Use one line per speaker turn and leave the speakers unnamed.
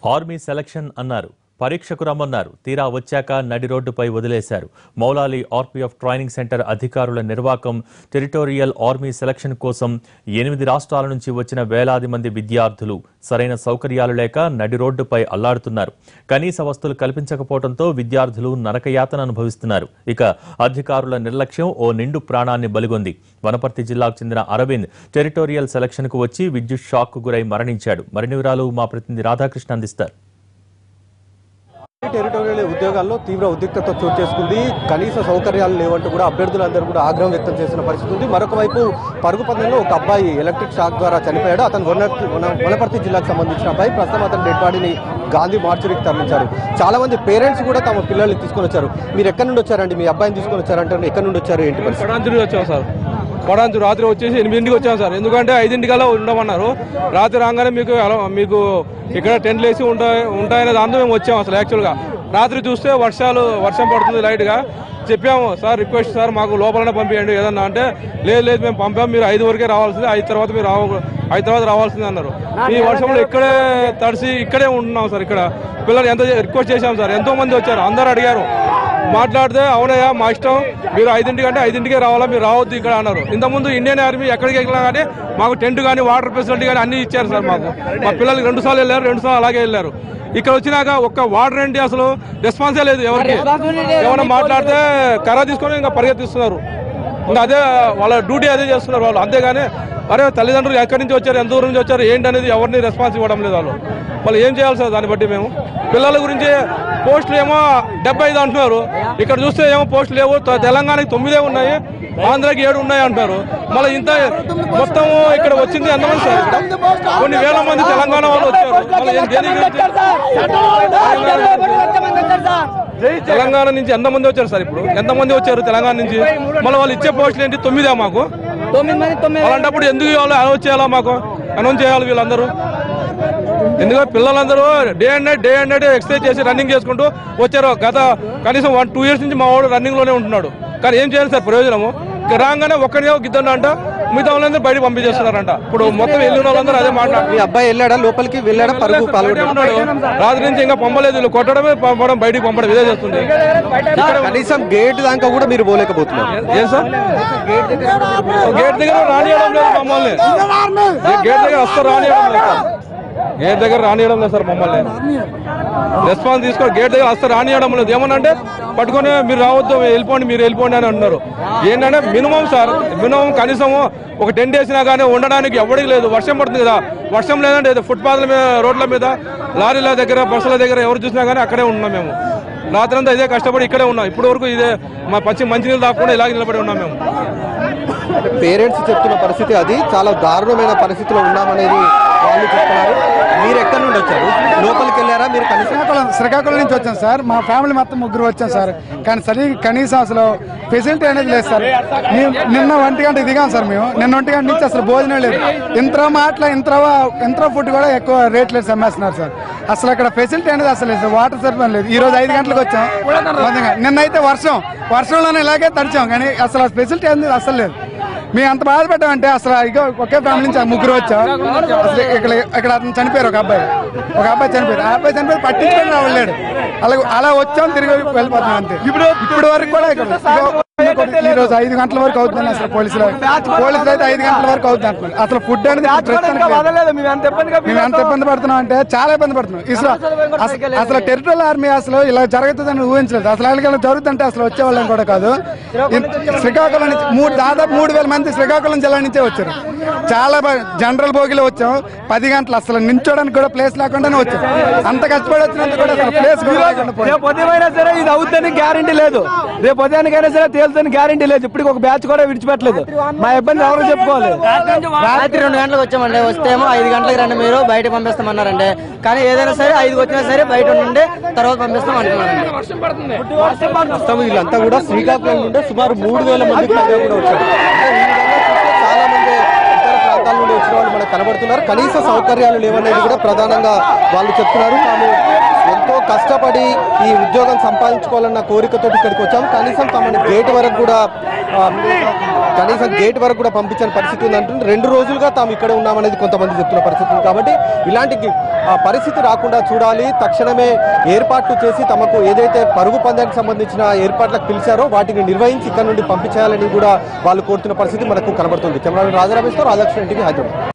Army selection అన్నారు పరీక్షకు రమ్మన్నారు తీరా వచ్చాక నడి రోడ్డుపై వదిలేశారు మౌలాలి ఆర్పీఎఫ్ ట్రైనింగ్ సెంటర్ అధికారుల నిర్వాకం టెరిటోరియల్ ఆర్మీ సెలక్షన్ కోసం ఎనిమిది రాష్ట్రాల నుంచి వచ్చిన వేలాది మంది విద్యార్థులు సరైన సౌకర్యాలు లేక నడి రోడ్డుపై అల్లాడుతున్నారు కనీస వస్తువులు కల్పించకపోవడంతో విద్యార్థులు నరకయాతన అనుభవిస్తున్నారు ఇక అధికారుల నిర్లక్ష్యం ఓ నిండు ప్రాణాన్ని బలిగొంది వనపర్తి జిల్లాకు చెందిన అరవింద్ టెరిటోరియల్ సెలక్షన్కు వచ్చి విద్యుత్ షాక్కు గురై మరణించాడు మరిన్ని వివరాలు మా ప్రతినిధి రాధాకృష్ణ అందిస్తారు
టెరిటోరియల్ ఉద్యోగాల్లో తీవ్ర ఉద్రిక్తత చోటు చేసుకుంది కనీస సౌకర్యాలు లేవంటూ కూడా అభ్యర్థులందరూ కూడా ఆగ్రహం వ్యక్తం చేసిన పరిస్థితి ఉంది మరొక వైపు పరుగు పందెంలో ఒక అబ్బాయి ఎలక్ట్రిక్ షాక్ ద్వారా చనిపోయాడు అతను వనపర్తి వన- వనపర్తి జిల్లాకు సంబంధించిన అబ్బాయి ప్రస్తుతం అతని డెడ్ బాడీని గాంధీ మార్చురికి తరలించారు చాలా మంది పేరెంట్స్ కూడా తమ పిల్లల్ని తీసుకొని వచ్చారు మీరు ఎక్కడి నుండి వచ్చారండి మీ అబ్బాయిని తీసుకొని వచ్చారంటే ఎక్కడి నుండి వచ్చారు ఏంటి పరిస్థితి
పడాంచుడికి వచ్చాం సార్ పడాంచు రాత్రి వచ్చేసి ఎనిమిదింటికి వచ్చాం సార్ ఎందుకంటే ఐదింటికల్లా ఉండమన్నారు రాత్రి రాగానే మీకు అలా- మీకు ఇక్కడ టెంట్లు వేసి ఉంటాయి ఉంటాయనే దాంతో మేము వచ్చాం అసలు యాక్చువల్గా రాత్రి చూస్తే వర్షాలు వర్షం పడుతుంది లైట్గా చెప్పాము సార్ రిక్వెస్ట్ సార్ మాకు లోపలనే పంపించండి ఏదన్నా అంటే లేదు లేదు మేము పంపాము మీరు ఐదు వరకే రావాల్సింది ఐదు తర్వాత మీరు రావ ఐదు తర్వాత రావాల్సింది అన్నారు ఈ వర్షంలో ఇక్కడే తడిసి ఇక్కడే ఉంటున్నాం సార్ ఇక్కడ పిల్లలు ఎంత రిక్వెస్ట్ చేశాం సార్ ఎంతో మంది వచ్చారు అందరు అడిగారు మాట్లాడితే అవునయ్యా మా ఇష్టం మీరు ఐదింటికి అంటే ఐదింటికే రావాలా మీరు రావద్దు ఇక్కడ అన్నారు ఇంతకుముందు ఇండియన్ ఆర్మీ ఎక్కడికి వెళ్ళినా కానీ మాకు టెంట్ కానీ వాటర్ ఫెసిలిటీ కానీ అన్ని ఇచ్చారు సార్ మాకు మా పిల్లలకి రెండు సార్లు వెళ్ళారు రెండు సార్లు అలాగే వెళ్ళారు ఇక్కడ వచ్చినాక ఒక్క వాటర్ ఏంటి అసలు రెస్పాన్సే లేదు ఎవరికి ఏమైనా మాట్లాడితే కర్ర తీసుకొని ఇంకా పరిగెత్తిస్తున్నారు ఇంకా అదే వాళ్ళ డ్యూటీ అదే చేస్తున్నారు వాళ్ళు అంతేగాని అరే తల్లిదండ్రులు ఎక్కడి నుంచి వచ్చారు ఎంత దూరం నుంచి వచ్చారు ఏంటి అనేది ఎవరిని రెస్పాన్స్ ఇవ్వడం లేదు వాళ్ళు వాళ్ళు ఏం చేయాలి సార్ దాన్ని బట్టి మేము పిల్లల గురించి పోస్టులు ఏమో డెబ్బై ఐదు అంటున్నారు ఇక్కడ చూస్తే ఏమో పోస్టులు లేవు త- తెలంగాణకి తొమ్మిదే ఉన్నాయి ఆంధ్రాకి ఏడు ఉన్నాయి అంటారు మళ్ళీ ఇంత మొత్తం ఇక్కడ వచ్చింది ఎంతమంది సార్ ఇక్కడ? కొన్ని వేల మంది తెలంగాణ వాళ్ళు వచ్చారు మళ్ళీ ఏం దేని గురించి? తెలంగాణ నుంచి ఎంతమంది వచ్చారు సార్ ఇప్పుడు ఎంతమంది వచ్చారు తెలంగాణ నుంచి మళ్ళీ వాళ్ళు ఇచ్చే పోస్టులు ఏంటి తొమ్మిదే మాకు
తొమ్మిది మంది తొమ్మిది
అలాంటప్పుడు ఎందుకు వాళ్ళు అనౌన్స్ చేయాలా మాకు అనౌన్స్ చేయాలి వీళ్ళందరూ ఎందుకంటే పిల్లలందరూ day and night day and night exercise చేసి రన్నింగ్ చేసుకుంటూ వచ్చారు గత కనీసం వన్ టూ ఇయర్స్ నుంచి మా వాడు రన్నింగ్ లోనే ఉంటున్నాడు కానీ ఏం చేయాలి సార్ ప్రయోజనము ఇక్కడ రాగానే ఒక్కడిగా గిద్దండ అంట మిగతా వాళ్ళందరూ బయటకు పంపించేస్తున్నారంట ఇప్పుడు మొత్తం వెళ్ళిన వాళ్ళందరూ అదే మాట్లాడు
మీ అబ్బాయి వెళ్ళాడా లోపలికి వెళ్ళాడా పరుగు పాల్గొన్నాడు
రాత్రి నుంచి ఇంకా పంపలేదు వీళ్ళు కొట్టడమే పంపడం బయటికి పంపడం ఇదే చేస్తుంది
కనీసం గేట్ దాకా కూడా మీరు పోలేకపోతున్నారు
ఏం సార్ గేట్ దగ్గర రానియడం లేదు మమ్మల్ని గేట్ దగ్గర వస్తారు రానియడం లేదు సార్. గేట్ దగ్గర రానియడం లేదు సార్ మమ్మల్ని రెస్పాన్స్ తీసుకొని గేట్ దగ్గర వస్తారు రానియడం లేదు ఏమనంటే పట్టుకొని మీరు రావద్దు వెళ్ళిపోండి మీరు వెళ్ళిపోండి అని అంటున్నారు ఏంటంటే మినిమం సార్ మినిమం కనీసం ఒక టెంట్ వేసినా కానీ ఉండడానికి ఎవరికి లేదు వర్షం పడుతుంది కదా వర్షం లేదంటే ఏదో ఫుట్పాత్ల మీద రోడ్ల మీద లారీల దగ్గర బస్సుల దగ్గర ఎవరు చూసినా కానీ అక్కడే ఉన్నాం మేము రాత్రంతా ఇదే కష్టపడి ఇక్కడే ఉన్నాం ఇప్పటి వరకు ఇదే మా పచ్చి మంచినీళ్ళు తాకుండా ఇలాగే నిలబడి ఉన్నాం మేము
పేరెంట్స్ చెప్తున్న పరిస్థితి అది చాలా దారుణమైన పరిస్థితిలో ఉన్నామనేది వాళ్ళు చెప్తున్నారు మీరు ఎక్కడి నుండి వచ్చారు లోపలికి వెళ్ళారా మీరు కనీసం
శ్రీకాకుళం శ్రీకాకుళం నుంచి వచ్చాం సార్ మా ఫ్యామిలీ మొత్తం ముగ్గురు వచ్చాం సార్ కానీ సరి కనీసం అసలు ఫెసిలిటీ అనేది లేదు సార్ మేము నిన్న ఒంటి గంట దిగాం సార్ మేము నిన్న ఒంటి గంట నుంచి అసలు భోజనం లేదు ఇంత మాటల ఇంత ఇంత ఫుడ్ కూడా ఎక్కువ రేట్ లేదు అమ్మేస్తున్నారు సార్ అసలు అక్కడ ఫెసిలిటీ అనేది అసలు లేదు వాటర్ సరిపోయి లేదు ఈ రోజు ఐదు గంటలకు వచ్చాం మొత్తంగా. నిన్న అయితే వర్షం వర్షంలోనే ఇలాగే తడిచాం కానీ అసలు ఫెసిలిటీ అనేది అసలు లేదు మేము అంత బాధపడ్డామంటే అసలు ఇగో ఒకే ఫ్యామిలీ నుంచి ఆ ముగ్గురు వచ్చాం అసలు ఇక్కడ ఇక్కడ అతను చనిపోయారు ఒక అబ్బాయి ఒక అబ్బాయి చనిపోయారు ఆ అబ్బాయి చనిపోయి పట్టించుకొని రావలేడు అలా అలా వచ్చాం తిరిగి వెళ్ళిపోతున్నాం అంతే ఇప్పుడు ఇప్పుడు వరకు కూడా ఇక్కడ ఇగో ఈ రోజు ఐదు గంటల వరకు అవుతుంది అసలు పోలీసులు పోలీసులు అయితే ఐదు గంటల వరకు అవుతుంది అంటున్నారు అసలు ఫుడ్ అనేది ప్రస్తుతానికి లేదు. మేము ఎంత ఇబ్బంది పడుతున్నాం అంటే చాలా ఇబ్బంది పడుతున్నాం అసలు అసలు- అసలు టెరిటోరియల్ ఆర్మీ అసలు ఇలా జరుగుతుందని ఊహించలేదు అసలు అలాగే జరుగుతుంటే అసలు వచ్చేవాళ్ళని కూడా కాదు ఇన్- శ్రీకాకుళం నుంచి మూడు దాదాపు మూడు వేల మంది శ్రీకాకుళం జిల్లా నుంచే వచ్చారు చాలా బాగా జనరల్ భోగిలో వచ్చాం పది గంటలు అసలు నించోడానికి కూడా ప్లేస్ లేకుండానే వచ్చాం అంత కష్టపడి వచ్చినందుకు కూడా అసలు ప్లేస్ కూడా లేకుండా పోయింది.
రేపు ఉదయమైనా సరే ఇది అవుతుందని గ్యారంటీ లేదు రేపు ఉదయానికైనా సరే తేలుతుంది గ్యారంటీ లేదు ఇప్పటికి ఒక బ్యాచ్ కూడా విడిచిపెట్టలేదు మా ఇబ్బంది ఎవరు చెప్పుకోవాలి
రాత్రి రెండు గంటలకు వచ్చామండి వస్తేమో ఐదు గంటలకు రండి మీరు బయట పంపిస్తామన్నారండి కానీ ఏదైనా సరే ఐదుకి వచ్చినా సరే బయట ఉండండి తర్వాత పంపిస్తాం అంటున్నారండి
ప్రస్తుతం వీళ్ళంతా కూడా శ్రీకాకుళం నుండి సుమారు మూడు వేల మంది పైగా కూడా వచ్చారు అంటే ఈ విధంగా చూస్తే చాలా మంది ఇతర ప్రాంతాల నుండి వచ్చిన వాళ్ళు మనకు కనబడుతున్నారు కనీస సౌకర్యాలు లేవనేది కూడా ప్రధానంగా వాళ్ళు చెప్తున్నారు తాము ఎంతో కష్టపడి ఈ ఉద్యోగం సంపాదించుకోవాలన్న కోరికతో ఇక్కడికి వచ్చాం కనీసం తమని గేట్ వరకు కూడా ఆ, కనీసం గేట్ వరకు కూడా పంపించని పరిస్థితి ఉంది అంటుంది రెండు రోజులుగా తాము ఇక్కడ ఉన్నామనేది కొంతమంది చెప్తున్న పరిస్థితి ఉంది కాబట్టి ఇలాంటి ఆ, పరిస్థితి రాకుండా చూడాలి తక్షణమే ఏర్పాట్లు చేసి తమకు ఏదైతే పరుగు పందానికి సంబంధించిన ఏర్పాట్లకు పిలిచారో వాటిని నిర్వహించి ఇక్కడ నుండి పంపించేయాలని కూడా వాళ్ళు కోరుతున్న పరిస్థితి మనకు కనబడుతుంది కెమెరా రాజరామేశ్వర రాధాకృష్ణ ఇంటికి హైదరాబాద్